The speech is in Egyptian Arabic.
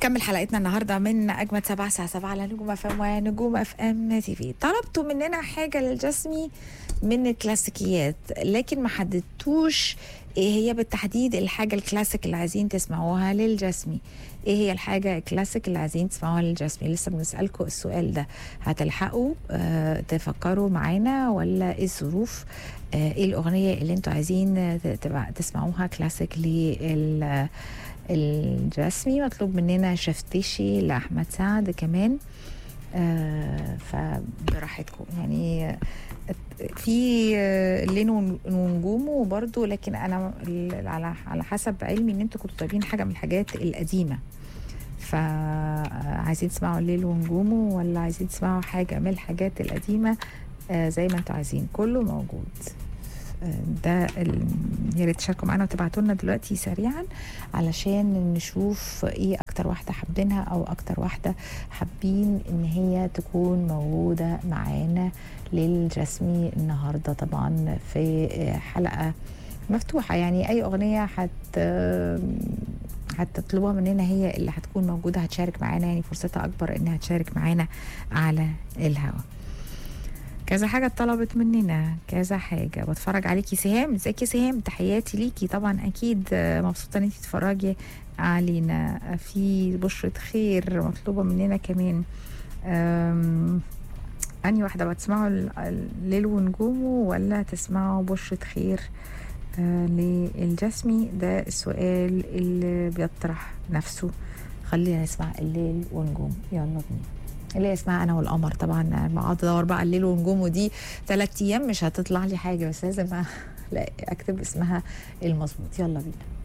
بنكمل حلقتنا النهارده من اجمد سبعة الساعه 7 على نجوم اف ام ونجوم اف ام تي في طلبتوا مننا حاجه للجسمي من الكلاسيكيات لكن ما حددتوش ايه هي بالتحديد الحاجه الكلاسيك اللي عايزين تسمعوها للجسمي ايه هي الحاجه الكلاسيك اللي عايزين تسمعوها للجسمي لسه بنسالكم السؤال ده هتلحقوا آه تفكروا معانا ولا ايه الظروف آه ايه الاغنيه اللي انتوا عايزين تبقى تسمعوها كلاسيك لل الجسمي مطلوب مننا شفتشي لأحمد سعد كمان آه فبراحتكم يعني آه، في آه، لين ون- ونجومه برضو لكن انا ال- على على حسب علمي ان انتوا كنتوا طالبين حاجه من الحاجات القديمه فعايزين تسمعوا الليل ونجومه ولا عايزين تسمعوا حاجه من الحاجات القديمه آه، زي ما انتوا عايزين كله موجود آه، ده ال- يا ريت تشاركوا معانا وتبعتوا لنا دلوقتي سريعا علشان نشوف ايه اكتر واحده حابينها او اكتر واحده حابين ان هي تكون موجوده معانا للرسمي النهارده طبعا في حلقه مفتوحه يعني اي اغنيه حت هتطلبوها مننا هي اللي هتكون موجوده هتشارك معانا يعني فرصتها اكبر انها تشارك معانا على الهوا كذا حاجة اتطلبت مننا كذا حاجة بتفرج عليكي سهام ازيك يا سهام تحياتي ليكي طبعا اكيد آه، مبسوطة ان انتي تتفرجي علينا آه، في بشرة خير مطلوبة مننا كمان أم، أني واحدة بتسمعوا ال- الليل ونجومه ولا تسمعوا بشرة خير آه، للجسمي ده السؤال اللي بيطرح نفسه خلينا نسمع الليل ونجوم يلا بينا اللي هي اسمها انا والقمر طبعا ما اقعد ادور بقى الليل ونجومه دي ثلاث ايام مش هتطلع لي حاجه بس لازم أ- لا اكتب اسمها المظبوط يلا بينا